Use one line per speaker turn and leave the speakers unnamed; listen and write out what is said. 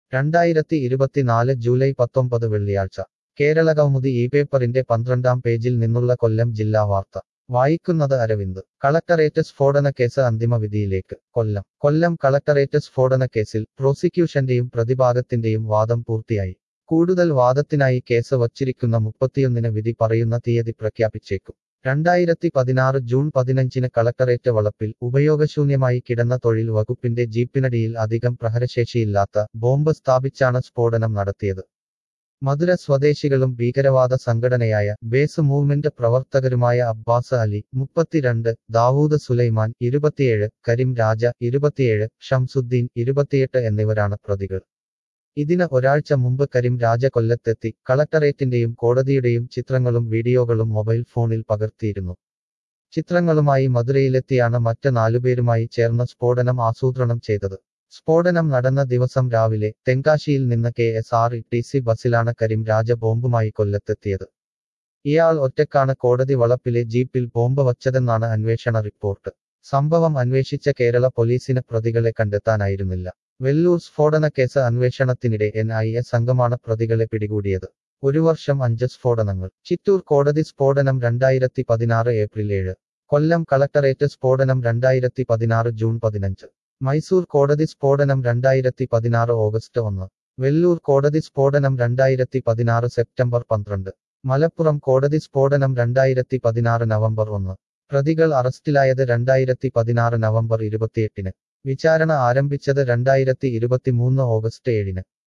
രണ്ടായിരത്തി ഇരുപത്തിനാല് ജൂലൈ പത്തൊമ്പത് വെള്ളിയാഴ്ച കേരളകൗമുദി ഈ പേപ്പറിന്റെ പന്ത്രണ്ടാം പേജിൽ നിന്നുള്ള കൊല്ലം ജില്ലാ വാർത്ത വായിക്കുന്നത് അരവിന്ദ് കളക്ടറേറ്റ് സ്ഫോടന കേസ് അന്തിമ വിധിയിലേക്ക് കൊല്ലം കൊല്ലം കളക്ടറേറ്റ് സ്ഫോടന കേസിൽ പ്രോസിക്യൂഷന്റെയും പ്രതിഭാഗത്തിന്റെയും വാദം പൂർത്തിയായി കൂടുതൽ വാദത്തിനായി കേസ് വച്ചിരിക്കുന്ന മുപ്പത്തിയൊന്നിന് വിധി പറയുന്ന തീയതി പ്രഖ്യാപിച്ചേക്കും രണ്ടായിരത്തി പതിനാറ് ജൂൺ പതിനഞ്ചിന് കളക്ടറേറ്റ് വളപ്പിൽ ഉപയോഗശൂന്യമായി കിടന്ന തൊഴിൽ വകുപ്പിന്റെ ജീപ്പിനടിയിൽ അധികം പ്രഹരശേഷിയില്ലാത്ത ബോംബ് സ്ഥാപിച്ചാണ് സ്ഫോടനം നടത്തിയത് മധുര സ്വദേശികളും ഭീകരവാദ സംഘടനയായ ബേസ് മൂവ്മെന്റ് പ്രവർത്തകരുമായ അബ്ബാസ് അലി മുപ്പത്തിരണ്ട് ദാവൂദ് സുലൈമാൻ ഇരുപത്തിയേഴ് കരീം രാജ ഇരുപത്തിയേഴ് ഷംസുദ്ദീൻ ഇരുപത്തിയെട്ട് എന്നിവരാണ് പ്രതികൾ ഇതിന് ഒരാഴ്ച മുമ്പ് കരീം രാജ കൊല്ലത്തെത്തി കളക്ടറേറ്റിന്റെയും കോടതിയുടെയും ചിത്രങ്ങളും വീഡിയോകളും മൊബൈൽ ഫോണിൽ പകർത്തിയിരുന്നു ചിത്രങ്ങളുമായി മധുരയിലെത്തിയാണ് മറ്റ് നാലുപേരുമായി ചേർന്ന് സ്ഫോടനം ആസൂത്രണം ചെയ്തത് സ്ഫോടനം നടന്ന ദിവസം രാവിലെ തെങ്കാശിയിൽ നിന്ന് K S R T C ബസ്സിലാണ് കരീം രാജ ബോംബുമായി കൊല്ലത്തെത്തിയത് ഇയാൾ ഒറ്റക്കാണ് കോടതി വളപ്പിലെ ജീപ്പിൽ ബോംബ് വച്ചതെന്നാണ് അന്വേഷണ റിപ്പോർട്ട് സംഭവം അന്വേഷിച്ച കേരള പോലീസിന് പ്രതികളെ കണ്ടെത്താനായിരുന്നില്ല വെല്ലൂർ സ്ഫോടന കേസ് അന്വേഷണത്തിനിടെ എൻ ഐ എ സംഘമാണ് പ്രതികളെ പിടികൂടിയത് ഒരു വർഷം അഞ്ച് സ്ഫോടനങ്ങൾ ചിറ്റൂർ കോടതി സ്ഫോടനം രണ്ടായിരത്തി പതിനാറ് ഏപ്രിൽ ഏഴ് കൊല്ലം കളക്ടറേറ്റ് സ്ഫോടനം രണ്ടായിരത്തി പതിനാറ് ജൂൺ പതിനഞ്ച് മൈസൂർ കോടതി സ്ഫോടനം രണ്ടായിരത്തി പതിനാറ് ഓഗസ്റ്റ് ഒന്ന് വെല്ലൂർ കോടതി സ്ഫോടനം രണ്ടായിരത്തി പതിനാറ് സെപ്റ്റംബർ പന്ത്രണ്ട് മലപ്പുറം കോടതി സ്ഫോടനം രണ്ടായിരത്തി പതിനാറ് നവംബർ ഒന്ന് പ്രതികൾ അറസ്റ്റിലായത് രണ്ടായിരത്തി പതിനാറ് നവംബർ ഇരുപത്തിയെട്ടിന് വിചാരണ ആരംഭിച്ചത് രണ്ടായിരത്തി ഇരുപത്തിമൂന്ന് ഓഗസ്റ്റ് ഏഴിന്